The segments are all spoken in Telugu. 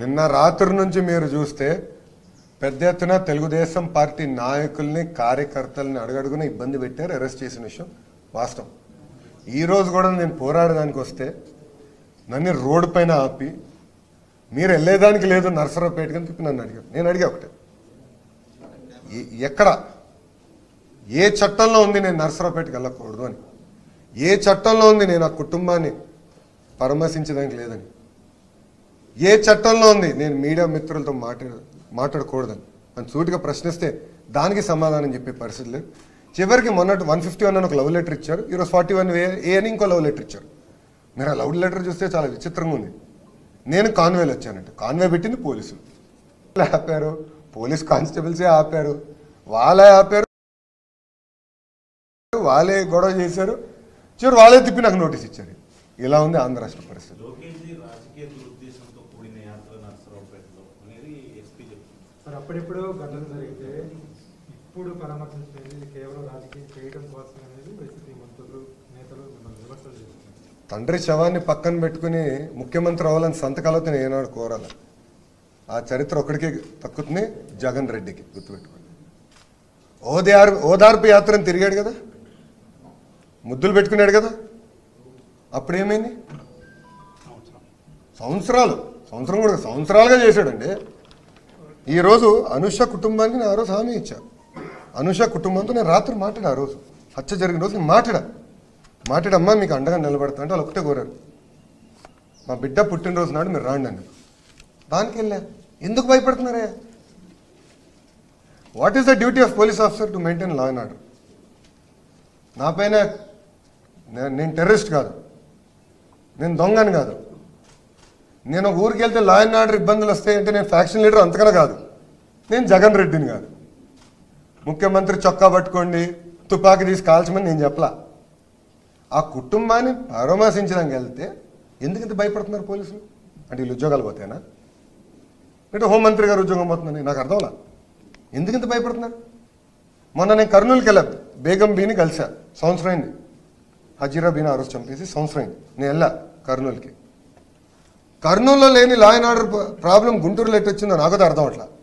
నిన్న రాత్రి నుంచి మీరు చూస్తే పెద్ద ఎత్తున తెలుగుదేశం పార్టీ నాయకుల్ని కార్యకర్తల్ని అడుగడుగున ఇబ్బంది పెట్టారు అరెస్ట్ చేసిన విషయం వాస్తవం ఈ రోజు కూడా నేను పోరాడడానికి వస్తే నన్ను రోడ్డు పైన ఆపి మీరు వెళ్ళేదానికి లేదు నరసరావుపేట అని చెప్పి నన్ను అడిగారు నేను అడిగా ఒకటే ఎ- ఎక్కడ ఏ చట్టంలో ఉంది నేను నరసరావుపేటకి వెళ్ళకూడదు అని ఏ చట్టంలో ఉంది నేను ఆ కుటుంబాన్ని పరామర్శించడానికి లేదని ఏ చట్టంలో ఉంది నేను మీడియా మిత్రులతో మాట్లాడ మాట్లాడకూడదని అని సూటిగా ప్రశ్నిస్తే దానికి సమాధానం చెప్పే పరిస్థితి లేదు చివరికి మొన్నటి వన్ ఫిఫ్టీ వన్ అని ఒక లవ్ లెటర్ ఇచ్చారు ఈరోజు ఫార్టీ వన్ ఏ అని ఇంకో లవ్ లెటర్ ఇచ్చారు మీరు ఆ లవ్ లెటర్ చూస్తే చాలా విచిత్రంగా ఉంది నేను కాన్వేలు వచ్చానంటే కాన్వే పెట్టింది పోలీసులు ఆపారు పోలీస్ కానిస్టేబుల్సే ఆపారు వాళ్ళే ఆపారు వాళ్ళే గొడవ చేశారు చివరి వాళ్ళే తిప్పి నాకు నోటీస్ ఇచ్చారు ఇలా ఉంది ఆంధ్ర రాష్ట్ర పరిస్థితి లోకేష్ రాజకీయ దురుద్దేశంతో కూడిన యాత్ర నర్సరావుపేటలో అనేది ఎస్పీ చెప్తున్నారు సార్ అప్పుడెప్పుడు ఘటన జరిగితే ఇప్పుడు పరామర్శించేది ఇది కేవలం రాజకీయం చేయడం కోసం అనేది వైసీపీ మంత్రులు నేతలు మిమ్మల్ని విమర్శలు చేస్తున్నారు తండ్రి శవాన్ని పక్కన పెట్టుకుని ముఖ్యమంత్రి అవ్వాలని సంతకాలతో నేను ఏనాడు కోరాలి ఆ చరిత్ర ఒకడికి తక్కుతుంది జగన్ రెడ్డికి గుర్తుపెట్టుకోండి ఓదార్ ఓదార్పు యాత్రని తిరిగాడు కదా ముద్దులు పెట్టుకున్నాడు కదా అప్పుడు ఏమైంది సంవత్సరాలు సంవత్సరం కూడా కాదు, సంవత్సరాలుగా చేశాడండి ఈరోజు అనుష కుటుంబానికి నేను ఆ రోజు హామీ ఇచ్చా అనుష కుటుంబంతో నేను రాత్రి మాట్లాడా ఆ రోజు హత్య జరిగిన రోజు నేను మాట్లాడా మాట్లాడమ్మా మీకు అండగా నిలబడతా అంటే వాళ్ళు ఒకటే కోరారు మా బిడ్డ పుట్టినరోజు నాడు మీరు రాండి అని దానికి వెళ్ళా ఎందుకు భయపడుతున్నారే what is the duty of police officer to maintain law and order నా పైన నే- నేను టెర్రరిస్ట్ కాదు నేను దొంగని కాదు నేను ఒక ఊరికి వెళ్తే లా అండ్ ఆర్డర్ ఇబ్బందులు వస్తాయంటే నేను ఫ్యాక్షన్ లీడర్ అంతకన్నా కాదు నేను జగన్ రెడ్డిని కాదు ముఖ్యమంత్రి చొక్కా పట్టుకోండి తుపాకీ తీసి కాల్చమని నేను చెప్పలా ఆ కుటుంబాన్ని పరామర్శించడానికి వెళ్తే ఎందుకు ఇంత భయపడుతున్నారు పోలీసులు అంటే వీళ్ళు ఉద్యోగాలు పోతేనా అంటే హోంమంత్రి గారు ఉద్యోగం పోతుందని నాకు అర్థంలా ఎందుకు ఇంత భయపడుతున్నారు మొన్న నేను కర్నూలుకి వెళ్ళా బేగం బీని కలిసా సంవత్సరం అయింది హజీరా బీని ఆ రోజు చంపేసి సంవత్సరం అయింది నేను వెళ్ళా కర్నూలుకి కర్నూలులో లేని లా అండ్ ఆర్డర్ ప్రాబ్లం గుంటూరులో ఎట్టు వచ్చిందో నాకు అది అర్థం అట్లా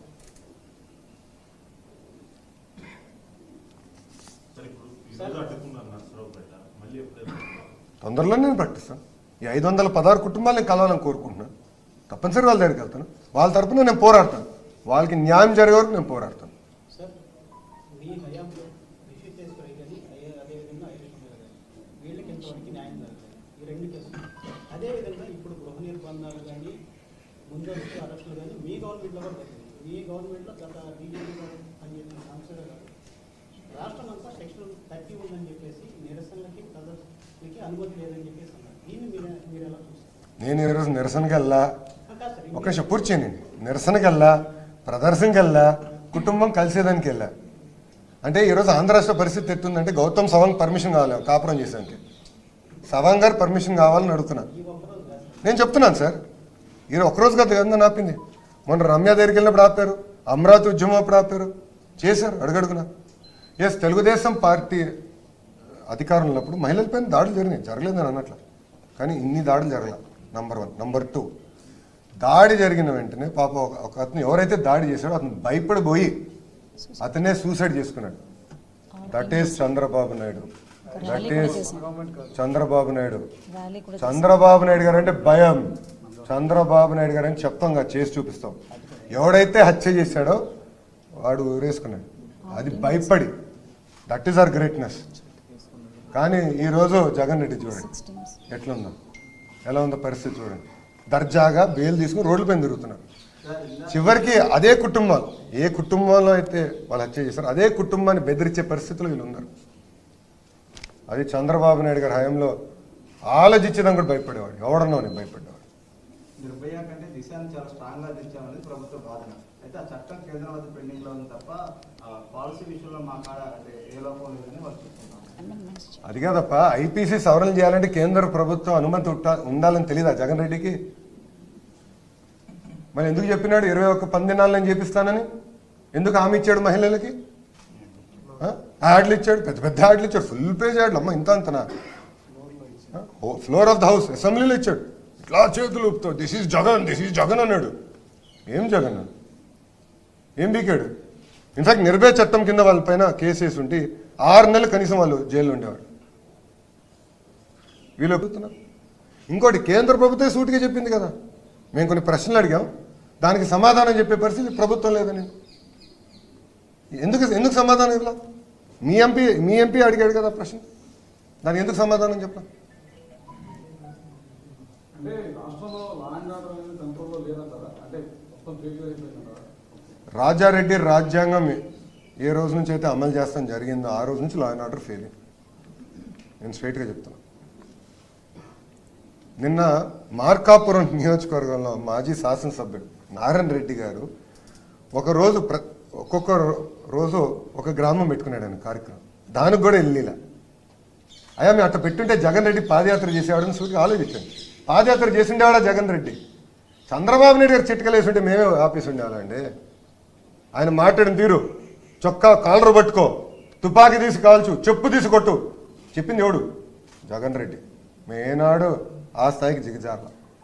సరే ఇప్పుడు ఈరోజు అడ్డుకున్నారు నర్సరావుపేట మళ్ళీ ఎప్పుడైనా తొందరలో నేను ప్రకటిస్తాను ఈ ఐదు వందల పదహారు కుటుంబాలను కావాలని కోరుకుంటున్నాను తప్పనిసరి వాళ్ళ దగ్గరికి వెళ్తాను వాళ్ళ తరపున నేను పోరాడతాను వాళ్ళకి న్యాయం జరిగే వరకు నేను పోరాడతాను సార్ మీ హయాంలో రిషికేశ్వరి కానీ అదే అదేవిధంగా ఐరిష్ మీద కానీ వీళ్ళకి ఇంతవరకు న్యాయం జరగలేదు ఈ రెండు కేసులు అదేవిధంగా ఇప్పుడు గృహ నిర్బంధాలు కానీ ముందస్తు అరెస్టులు కానీ మీ గవర్నమెంట్లో కూడా జరిగింది మీ గవర్నమెంట్లో గత బీజేపీ గారు పనిచేసిన సాంసద గారు రాష్ట్రం అంతా సెక్షన్ థర్టీ ఉందని చెప్పేసి నిరసనలకి ప్రదర్శనకి అనుమతి లేదని చెప్పేసి అన్నారు దీన్ని మీరు మీరు ఎలా చూస్తారు నేను ఈరోజు నిరసనకి వెళ్ళా కాదు సార్ ఒక నిమిషం పూర్తి చేయండి నిరసనకి వెళ్ళా ప్రదర్శనకి వెళ్ళా కుటుంబం కలిసేదానికి వెళ్ళా అంటే ఈరోజు ఆంధ్ర రాష్ట్ర పరిస్థితి ఎట్టుందంటే గౌతమ్ సవాంగ్ పర్మిషన్ కావాలి కాపురం చేసానికి సవాంగ్ గారు పర్మిషన్ కావాలని అడుగుతున్నా ఈ ఒక్కరోజు కాదు సార్ నేను చెప్తున్నాను సార్ ఈరోజు ఒక్కరోజు కదా కదా ఆపింది మొన్న రమ్య దగ్గరికి వెళ్ళినప్పుడు ఆపారు అమరావతి ఉద్యమం అప్పుడు ఆపారు చేశారు అడుగడుగునా ఎస్ తెలుగుదేశం పార్టీ అధికారంలో ఉన్నప్పుడు మహిళలపైన దాడులు జరిగినాయి జరగలేదని అన్నట్లు కానీ ఇన్ని దాడులు జరగల నంబర్ వన్ నంబర్ టూ దాడి జరిగిన వెంటనే పాప ఒక ఒక అతను ఎవరైతే దాడి చేశాడో అతను భయపడిపోయి అతనే సూసైడ్ చేసుకున్నాడు that is Chandrababu Naidu that is Chandrababu Naidu rally కూడా చంద్రబాబు నాయుడు గారు అంటే భయం చంద్రబాబు నాయుడు గారు అని చెప్తాం కదా చేసి చూపిస్తాం ఎవడైతే హత్య చేశాడో వాడు ఊరేసుకున్నాడు అది భయపడి దట్ ఈస్ అవర్ గ్రేట్నెస్ కానీ ఈరోజు జగన్ రెడ్డి చూడండి సిక్స్టీన్స్ ఎట్లుందో ఎలా ఉందో పరిస్థితి చూడండి దర్జాగా బెయిల్ తీసుకుని రోడ్ల పైన తిరుగుతున్నారు చివరికి అదే కుటుంబాలు ఏ కుటుంబంలో అయితే వాళ్ళు హత్య చేశారో అదే కుటుంబాన్ని బెదిరించే పరిస్థితులు వీళ్ళు ఉన్నారు అది చంద్రబాబు నాయుడు గారి హయాంలో ఆలోచించడం కూడా భయపడేవాడు ఎవడన్నా నీకు భయపడేవాడు నిర్భయ కంటే దిశాన్ని చాలా స్ట్రాంగ్ గా తెచ్చామనేది ప్రభుత్వ వాదన అయితే ఆ చట్టం కేంద్రం వద్ద పెండింగ్ లో ఉంది తప్ప ఆ పాలసీ విషయంలో మా కాడ అంటే ఏ లోపం లేదని వాళ్ళు చెప్తున్నారు అమెండ్మెంట్స్ అది కాదప్ప ఐపీసీ సవరణ చేయాలంటే కేంద్ర ప్రభుత్వం అనుమతి ఉట్ట- ఉండాలని తెలియదా జగన్ రెడ్డికి మరి ఎందుకు చెప్పినాడు ఇరవై ఒక్క పందినాలను చేపిస్తానని ఎందుకు హామీ ఇచ్చాడు మహిళలకి ఆ? యాడ్లు ఇచ్చాడు పెద్ద పెద్ద యాడ్లు ఇచ్చాడు ఫుల్ పేజ్ యాడ్లు అమ్మ ఇంత అంతనా ఫ్లోర్ ఆఫ్ ద హౌస్ అసెంబ్లీలో ఇచ్చాడు ఇట్లా చేతులు ఊపుతావు this is Jagan this is Jagan అన్నాడు ఏం జగన్ ఏం బీకాడు ఇన్ఫాక్ట్ నిర్భయ చట్టం కింద వాళ్ళపైన కేసు వేసి ఉంటే ఆరు నెలలు కనీసం వాళ్ళు జైల్లో ఉండేవాడు వీళ్ళు అడుగుతున్నారు ఇంకోటి కేంద్ర ప్రభుత్వం సూటిగా చెప్పింది కదా మేము కొన్ని ప్రశ్నలు అడిగాం దానికి సమాధానం చెప్పే పరిస్థితి ప్రభుత్వం లేదని ఎందుకు ఎందుకు సమాధానం ఇవ్వలా మీ ఎంపీ మీ ఎంపీ అడిగాడు కదా ప్రశ్న దానికి ఎందుకు సమాధానం చెప్పలా అంటే రాష్ట్రంలో లా అండ్ ఆర్డర్ అనేది కంట్రోల్లో లేదంటారా అంటే మొత్తం ఫెయిల్ అయిపోయిందంటారా రాజారెడ్డి రాజ్యాంగం ఏ రోజు నుంచి అయితే అమలు చేస్తాం జరిగిందో ఆ రోజు నుంచి లా అండ్ ఆర్డర్ ఫెయిల్ నేను స్ట్రైట్గా చెప్తున్నా నిన్న మార్కాపురం నియోజకవర్గంలో మాజీ శాసనసభ్యుడు నారాయణ రెడ్డి గారు ఒక రోజు ప్ర ఒక్కొక్క రో- రోజు ఒక గ్రామం పెట్టుకున్నాడు ఆయన కార్యక్రమం దానికి కూడా వెళ్ళిలా అయ్యా మేము అట్లా పెట్టుంటే జగన్ రెడ్డి పాదయాత్ర చేసేవాడని సూటిగా ఆలోచించండి పాదయాత్ర చేసిండేవాడా జగన్ రెడ్డి చంద్రబాబు నాయుడు గారు చిట్కలు వేసుంటే మేమే ఆపేసి ఉండేవాళ్ళండి ఆయన మాట్లాడిన తీరు చొక్కా కాలరు పట్టుకో తుపాకీ తీసి కాల్చు చెప్పు తీసి కొట్టు చెప్పింది ఎవడు జగన్ రెడ్డి మేనాడు ఆ స్థాయికి దిగజార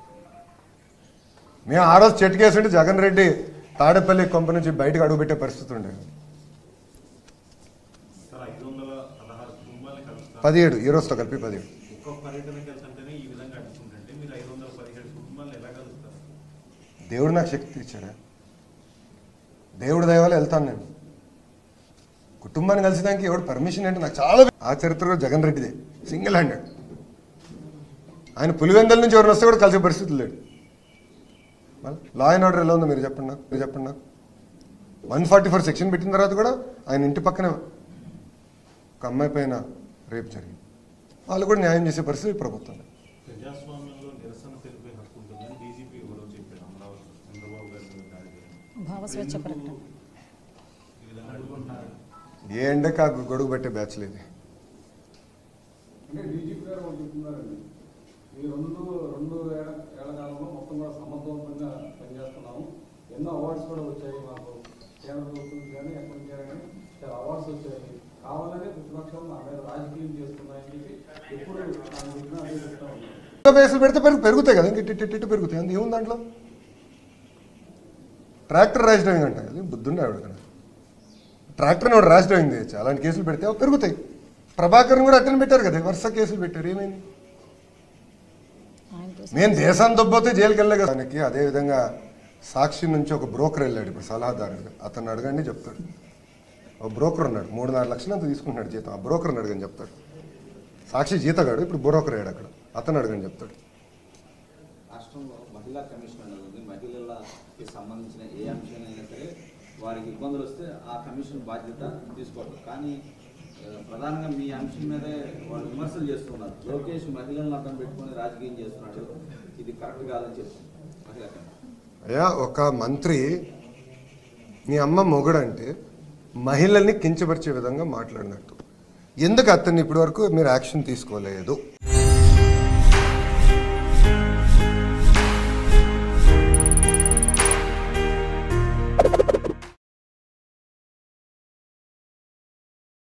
మేము ఆ రోజు చెట్టుకేస్తుంటే జగన్ రెడ్డి తాడేపల్లి కొంప నుంచి బయటకు అడుగుపెట్టే పరిస్థితి ఉండేది సార్ ఐదు వందల పదహారు కుటుంబాలని కలుస్తారు పదిహేడు ఈ రోజుతో కలిపి పదిహేడు ఒక్కొక్క పర్యటనకి వెళ్తుంటేనే ఈ విధంగా అడుగుతుంటే మీరు ఐదు వందల పదిహేడు కుటుంబాలను ఎలా కలుస్తారు దేవుడు నాకు శక్తి ఇచ్చాడా దేవుడి దయవల్ల వెళ్తాను నేను కుటుంబాన్ని కలిసిదానికి ఎవడు పర్మిషన్ అంటే నాకు చాలా ఆ చరిత్రలో జగన్ రెడ్డిదే సింగిల్ హ్యాండెడ్ ఆయన పులివెందల నుంచి ఎవరు వస్తే కూడా కలిసే పరిస్థితి లేడు లా అండ్ ఆర్డర్ ఎలా ఉందో మీరు చెప్పండి నాకు మీరు చెప్పండి నాకు వన్ ఫార్టీ ఫోర్ సెక్షన్ పెట్టిన తర్వాత కూడా ఆయన ఇంటి పక్కనే ఒక అమ్మాయి పైన రేపు జరిగింది వాళ్ళు కూడా న్యాయం చేసే పరిస్థితి ప్రభుత్వం ప్రజాస్వామ్యంలో నిరసన తెలిపే హక్కు ఉంటుందని డీజీపీ ఎవరో చెప్పారు అమరావతి చంద్రబాబు గారి మీద దాడి చేయడం. భావస్వేచ్ఛ ప్రకటన ఈ విధంగా అడుగుతున్నారు ఏ ఎండక గొడుగు పెట్టే బ్యాచ్ లేదు అంటే డీజీపీ గారు వాళ్ళు చెప్తున్నారండి ఈ రెండు రెండు ఏళ్ళ ఏళ్ల కాలంలో మొత్తం కూడా సమర్థవంతంగా పనిచేస్తున్నాము ఎన్నో అవార్డ్స్ కూడా వచ్చాయి మాకు కేంద్ర ప్రభుత్వం కానీ ఎక్కడి నుంచి కానీ చాలా అవార్డ్స్ వచ్చాయి కావాలనే ప్రతిపక్షాలు నా మీద రాజకీయం చేస్తున్నాయని చెప్పి ఎప్పుడు ఆయన చెప్పినా అదే చెప్తా ఉన్నారు బేసులు పెడితే పెరుగు పెరుగుతాయి కదా ఇంక ఇటు ఇటు ఇటు పెరుగుతాయి అంత ఏముంది దాంట్లో ట్రాక్టర్ ర్యాష్ డ్రైవింగ్ అంట అది బుద్ధుండే ఆవిడ కదా ట్రాక్టర్ని వాడు ర్యాష్ డ్రైవింగ్ చేయొచ్చు అలాంటి కేసులు పెడితే అవి పెరుగుతాయి ప్రభాకర్ని కూడా అట్టని పెట్టారు కదా వరుస కేసులు పెట్టారు ఏమైంది ఆయన కేసు నేను దేశాన్ని దొబ్బోతే జైలుకి వెళ్ళే కదా దానికి అదేవిధంగా సాక్షి నుంచి ఒక బ్రోకర్ వెళ్ళాడు ఇప్పుడు సలహాదారుడు అతను అడగండి చెప్తాడు ఒక బ్రోకర్ ఉన్నాడు మూడున్నర లక్షలు అంత తీసుకుంటున్నాడు జీతం ఆ బ్రోకర్ని అడగని చెప్తాడు సాక్షి జీతగాడు ఇప్పుడు బ్రోకర్ అయ్యాడు అక్కడ అతను అడగని చెప్తాడు రాష్ట్రంలో మహిళా కమిషన్ అనేది ఉంది మహిళలకి సంబంధించిన ఏ అంశమైనా సరే వారికి ఇబ్బందులు వస్తే ఆ కమిషన్ బాధ్యత తీసుకోవడం కానీ ఆ, ప్రధానంగా మీ అంశం మీదే వాళ్ళు విమర్శలు చేస్తున్నారు లోకేష్ మహిళలను అర్థం పెట్టుకొని రాజకీయం చేస్తున్నాడు ఇది కరెక్ట్ కాదని చెప్తుంది మహిళా కమిషన్ అయ్యా ఒక మంత్రి మీ అమ్మ మొగుడంటే మహిళల్ని కించపరిచే విధంగా మాట్లాడినట్టు ఎందుకు అతన్ని ఇప్పటి వరకు మీరు యాక్షన్ తీసుకోలేదు